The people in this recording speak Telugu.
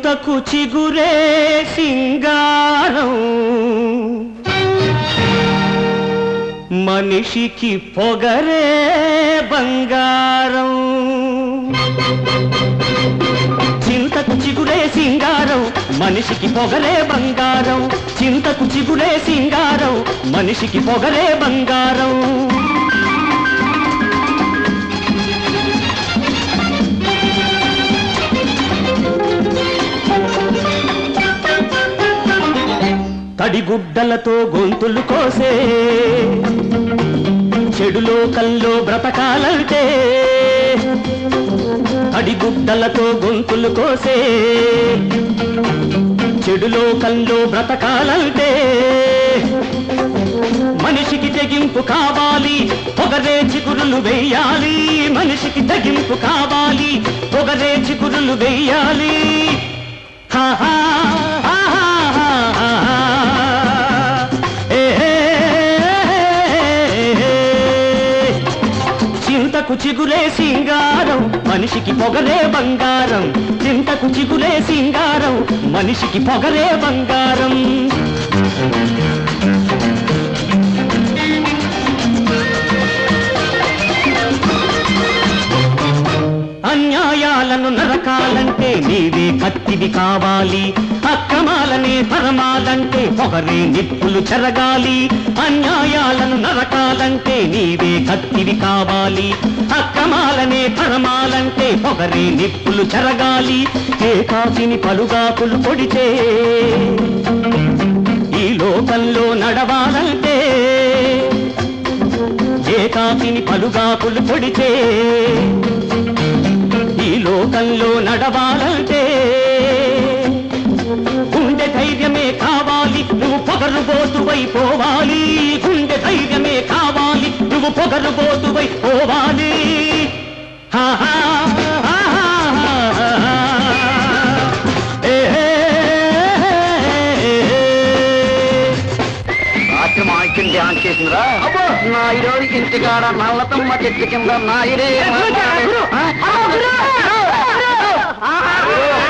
చింతకు చిగురే సింగారం మనిషికి పొగరే బంగారం చింతకు చిగురే సింగారం మనిషికి పొగరే బంగారం చింతకు చిగురే సింగారం మనిషికి పొగరే బంగారం తడిగుడ్డలతో గొంతులు కోసే చెడులో కల్లో బ్రతకాలంటే తడిగుడ్డలతో గొంతులు కోసే చెడులో కల్లో బ్రతకాలంటే మనిషికి తెగింపు కావాలి పొగరే చిగురులు వెయ్యాలి మనిషికి తెగింపు కావాలి పొగరే చిగురులు వెయ్యాలి హా హా హా హా హా హా. ఏ హే హే హే. చింతకు చిగురే సింగారం మనిషికి పొగరే బంగారం చింతకు చిగురే సింగారం మనిషికి పొగరే బంగారం అన్యాయాలను నరకాలంటే నీవే కత్తివి కావాలి అక్రమాలనే పరమాలంటే పొగరే నిప్పులు చెరగాలి అన్యాయాలను నరకాలంటే నీవే కత్తివి కావాలి అక్రమాలనే పరమాలంటే పొగరే నిప్పులు చెరగాలి ఏ కాసిని పలుగాకులు పొడితే ఈ లోకంలో నడవాలంటే ఏ కాసిని పలుగాకులు పొడితే ఈ లోకంలో నడవాలంటే గుండె ధైర్యమే కావాలి నువ్వు పొగరుబోతువై పోవాలి గుండె ధైర్యమే కావాలి నువ్వు పొగరుబోతువై పోవాలి హా హా హా హా హా హా. ఏ హే హే హే. రాత్రి మా ఇంటిని ధ్యానం చేసిందిరా నా ఈరోజు ఇంటికాడ నల్లతమ్మ చెట్టు కింద నా ఇరే గురు, గురు, ఆ? గురు, గురు, ఆ?